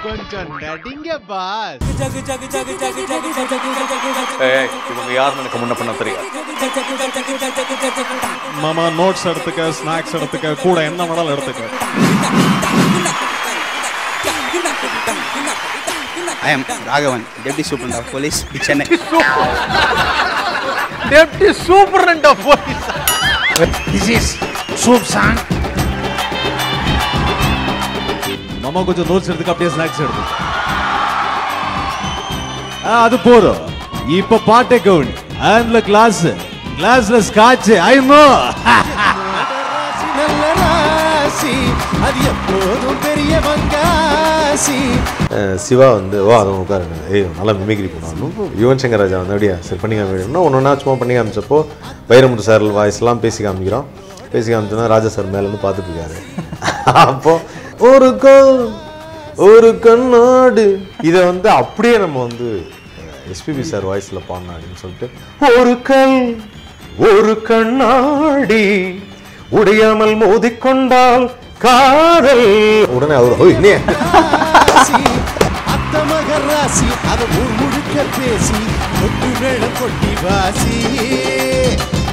கொஞ்சம் நடிங்க பாஸ் ஏய் இவங்க யாருன்னு எனக்கு முன்ன பண்ண தெரியாது மாமா நோட்ஸ் எடுத்துக்க ஸ்நாக்ஸ் எடுத்துக்க கூட என்ன வேணாலும் எடுத்துக்க I M Raghavan deputy superintendent of police Chennai deputy superintendent of police this is soup song மாமா கொஞ்சம் நோட்ஸ் எடுத்துக்க அப்படியே ஸ்நாக்ஸ் எடுத்து அது போதும் இப்ப பாட்டை கவுன் அந்த கிளாஸ் கிளாஸ்ல ஸ்காட்ச் ஐ நோ நல்ல ராசி அது எப்போதும் பெரிய வங்காசி அஹ் சிவா வந்து ஓ அதை உட்காருங்க ஏய் நல்லா மிமிக்ரி பண்ணுவாங்க யுவன் சங்கர் ராஜா வந்து அப்படியா சரி பண்ணி காமிக்கணும்னா ஒன்று ஒன்றா சும்மா பண்ணி காமிச்சப்போ வைரமுத்து சார் வாய்ஸ்லாம் பேசி காமிக்கிறோம் பேசி காமிச்சோன்னா ராஜா சார் மேலேருந்து பார்த்துட்டு இருக்காரு அப்போ ஒரு கண் ஒரு கண்ணாடு இதை வந்து அப்படியே நம்ம வந்து எஸ்பிபி சார் வாய்ஸில் பாடணும் அப்படின்னு சொல்லிட்டு ஒரு கண் ஒரு கண்ணாடி உடையாமல் மோதிக்கொண்டால் காதல் உடனே அவர் ஓய் நீ ராசி அத்த மகர் ராசி அதை ஊர் முழுக்க பேசி கொட்டு மேளம் கொட்டி வாசி